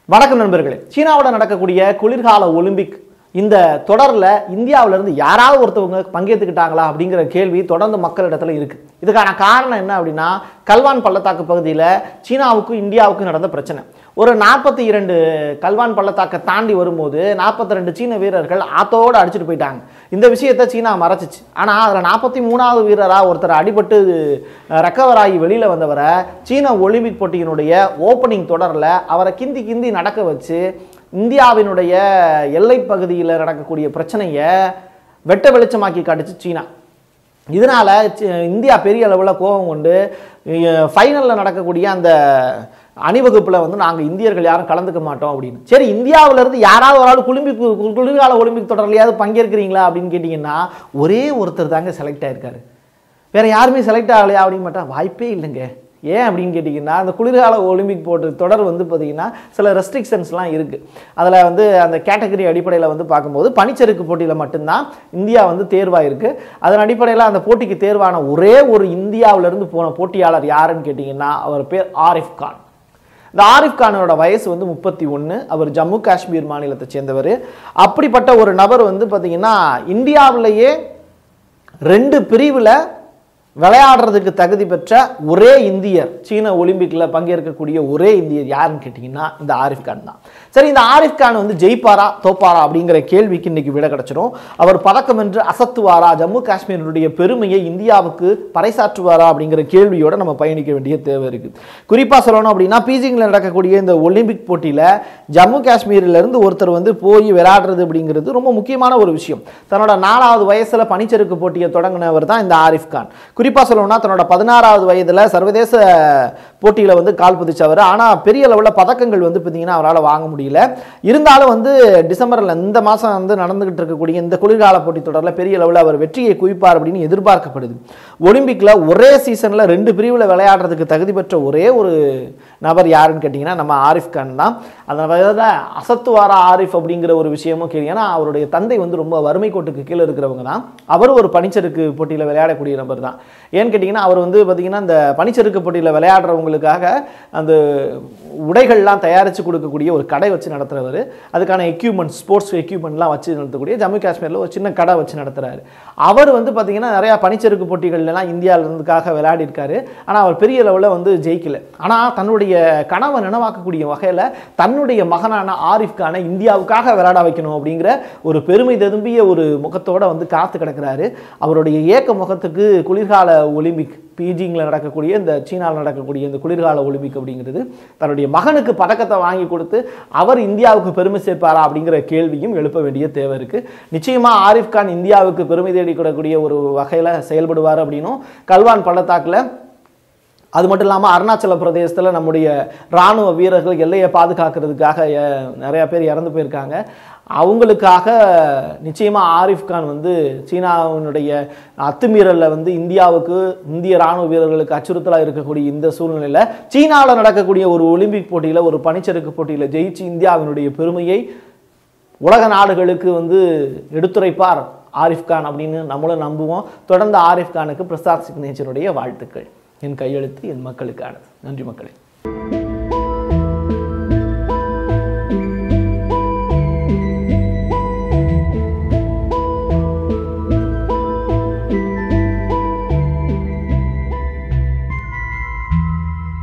வணக்கம் நண்பர்களே சீனாவோட நடக்கக்கூடிய குளிர்கால ஒலிம்பிக் இந்த தொடரில் இந்தியாவிலேருந்து யாராவது ஒருத்தவங்க பங்கேற்றுக்கிட்டாங்களா அப்படிங்கிற கேள்வி தொடர்ந்து மக்களிடத்துல இருக்கு இதுக்கான காரணம் என்ன அப்படின்னா கல்வான் பள்ளத்தாக்கு பகுதியில் சீனாவுக்கும் இந்தியாவுக்கும் நடந்த பிரச்சனை ஒரு நாற்பத்தி இரண்டு கல்வான் பள்ளத்தாக்கை தாண்டி வரும்போது நாற்பத்தி ரெண்டு சீன வீரர்கள் ஆத்தோடு அடிச்சுட்டு போயிட்டாங்க இந்த விஷயத்தை சீனா மறைச்சிச்சு ஆனால் அதில் நாற்பத்தி மூணாவது வீரராக ஒருத்தர் அடிபட்டு ரெக்கவர் ஆகி வெளியில் வந்தவரை சீன ஒலிம்பிக் போட்டியினுடைய ஓப்பனிங் தொடரில் அவரை கிந்தி கிந்தி நடக்க வச்சு இந்தியாவினுடைய எல்லைப் பகுதியில் நடக்கக்கூடிய பிரச்சனையை வெட்ட வெளிச்சமாக்கி காட்டுச்சு சீனா இதனால சி- இந்தியா பெரிய அளவில் கோபம் கொண்டு ஃபைனலில் நடக்கக்கூடிய அந்த அணிவகுப்பில் வந்து நாங்கள் இந்தியர்கள் யாரும் கலந்துக்க மாட்டோம் அப்படின்னு சரி இந்தியாவுல இருந்து யாராவது ஒரு ஆள் ஒலிம்பிக் கு- குளிர்கால ஒலிம்பிக் தொடர்லையாவது பங்கேற்கிறீங்களா அப்படின்னு கேட்டிங்கன்னா ஒரே ஒருத்தர் தாங்க செலக்ட் ஆயிருக்காரு வேற யாருமே செலக்ட் ஆகலையா அப்படின்னு மாட்டா வாய்ப்பே இல்லைங்க ஏன் அப்படின்னு கேட்டிங்கன்னா அந்த குளிர்கால ஒலிம்பிக் போட்டு தொடர் வந்து பார்த்தீங்கன்னா சில ரெஸ்ட்ரிக்ஷன்ஸ்லாம் இருக்குது அதில் வந்து அந்த கேட்டகரி அடிப்படையில் வந்து பார்க்கும்போது பனிச்சறுக்கு போட்டியில் மட்டும்தான் இந்தியா வந்து தேர்வாயிருக்கு அதன் அடிப்படையில் அந்த போட்டிக்கு தேர்வான ஒரே ஒரு இந்தியாவிலிருந்து போன போட்டியாளர் யாருன்னு கேட்டிங்கன்னா அவர் பேர் ஆரிஃப் கான் இந்த ஆரிஃப் கானோட வயசு வந்து முப்பத்தி ஒன்று அவர் ஜம்மு காஷ்மீர் மாநிலத்தை சேர்ந்தவர் அப்படிப்பட்ட ஒரு நபர் வந்து பார்த்தீங்கன்னா இந்தியாவிலேயே ரெண்டு பிரிவில் விளையாடுறதுக்கு தகுதி பெற்ற ஒரே இந்தியர் சீன ஒலிம்பிக்கில் பங்கேற்கக்கூடிய ஒரே இந்தியர் யாருன்னு கேட்டிங்கன்னா இந்த ஆரிஃப் கான் தான் சரி இந்த ஆரிஃப் கான் வந்து ஜெயிப்பாரா தோப்பாரா அப்படிங்கிற கேள்விக்கு இன்னைக்கு விட கிடைச்சிடும் அவர் பதக்கம் வென்று அசத்துவாரா ஜம்மு காஷ்மீரினுடைய பெருமையை இந்தியாவுக்கு பறைசாற்றுவாரா அப்படிங்கிற கேள்வியோட நம்ம பயணிக்க வேண்டிய தேவை இருக்கு குறிப்பாக சொல்லணும் அப்படின்னா பீஜிங்கில் நடக்கக்கூடிய இந்த ஒலிம்பிக் போட்டியில் ஜம்மு காஷ்மீர்ல இருந்து ஒருத்தர் வந்து போய் விளையாடுறது அப்படிங்கிறது ரொம்ப முக்கியமான ஒரு விஷயம் தன்னோட நாலாவது வயசுல பனிச்சறுக்கு போட்டியை தொடங்கினவர் தான் இந்த ஆரிஃப் கான் குறிப்பாக சொல்லணும்னா தன்னோட பதினாறாவது வயதுல சர்வதேச போட்டியில வந்து கால் பதிச்சவர் ஆனால் பெரிய அளவில் பதக்கங்கள் வந்து பார்த்தீங்கன்னா அவரால் வாங்க முடியல இருந்தாலும் வந்து டிசம்பரில் இந்த மாதம் வந்து நடந்துகிட்டு இருக்கக்கூடிய இந்த குளிர்கால போட்டி தொடரில் பெரிய அளவில் அவர் வெற்றியை குவிப்பார் அப்படின்னு எதிர்பார்க்கப்படுது ஒலிம்பிக்கில் ஒரே சீசனில் ரெண்டு பிரிவில் விளையாடுறதுக்கு தகுதி பெற்ற ஒரே ஒரு நபர் யாருன்னு கேட்டிங்கன்னா நம்ம ஆரிஃப் கான் தான் அந்த வயதில் அசத்துவாரா ஆரிஃப் அப்படிங்கிற ஒரு விஷயமும் கேள்வி ஏன்னா அவருடைய தந்தை வந்து ரொம்ப வறுமை கோட்டுக்கு கீழே இருக்கிறவங்க தான் அவர் ஒரு பனிச்சறுக்கு போட்டியில் விளையாடக்கூடிய நபர் தான் ஏன்னு கேட்டிங்கன்னா அவர் வந்து பார்த்திங்கன்னா இந்த பனிச்சறுக்கு போட்டியில் விளையாடுறவங்களுக்காக அந்த உடைகள்லாம் தயாரித்து கொடுக்கக்கூடிய ஒரு கடை வச்சு நடத்துகிறவர் அதுக்கான எக்யூப்மெண்ட் ஸ்போர்ட்ஸ் எக்யூப்மெண்ட்லாம் வச்சு நடத்தக்கூடிய ஜம்மு காஷ்மீரில் ஒரு சின்ன கடை வச்சு நடத்துகிறாரு அவர் வந்து பார்த்திங்கன்னா நிறையா பனிச்சறுக்கு போட்டிகள்லாம் இந்தியாவிலேருந்துக்காக விளையாடி இருக்காரு ஆனால் அவர் பெரிய லெவலில் வந்து ஜெயிக்கல ஆனால் தன்னுடைய கனவை நினைவாக்கக்கூடிய வகையில் தன்னுடைய மகனான ஆரிஃப் கானை இந்தியாவுக்காக விளையாட வைக்கணும் அப்படிங்கிற ஒரு பெருமை ததும்பிய ஒரு முகத்தோட வந்து காத்து கிடக்கிறாரு அவருடைய ஏக்க முகத்துக்கு குளிர்கால ஒலிம்பிக் பீஜிங்கில் நடக்கக்கூடிய இந்த சீனாவில் நடக்கக்கூடிய இந்த குளிர்கால ஒலிம்பிக் அப்படிங்கிறது தன்னுடைய மகனுக்கு பதக்கத்தை வாங்கி கொடுத்து அவர் இந்தியாவுக்கு பெருமை சேர்ப்பாரா அப்படிங்கிற கேள்வியும் எழுப்ப வேண்டிய தேவை இருக்கு நிச்சயமா ஆரிஃப் கான் இந்தியாவுக்கு பெருமை தேடி கொடுக்கக்கூடிய ஒரு வகையில் செயல்படுவார் அப்படின்னும் கல்வான் பள்ளத்தாக்கில் அது மட்டும் இல்லாமல் அருணாச்சல பிரதேசத்தில் நம்முடைய இராணுவ வீரர்கள் எல்லையை பாதுகாக்கிறதுக்காக எ- நிறைய பேர் இறந்து போயிருக்காங்க அவங்களுக்காக நிச்சயமாக ஆரிஃப் கான் வந்து சீனாவினுடைய அத்துமீறலில் வந்து இந்தியாவுக்கு இந்திய இராணுவ வீரர்களுக்கு அச்சுறுத்தலாக இருக்கக்கூடிய இந்த சூழ்நிலையில் சீனாவில் நடக்கக்கூடிய ஒரு ஒலிம்பிக் போட்டியில் ஒரு பனிச்சறுக்கு போட்டியில் ஜெயிச்சு இந்தியாவினுடைய பெருமையை உலக நாடுகளுக்கு வந்து எடுத்துரைப்பார் ஆரிஃப் கான் அப்படின்னு நம்மளும் நம்புவோம் தொடர்ந்து ஆரிஃப் கானுக்கு பிரசாத் சிக்னேச்சருடைய வாழ்த்துக்கள் என் கையெழுத்து என் மக்களுக்கானது நன்றி மக்களே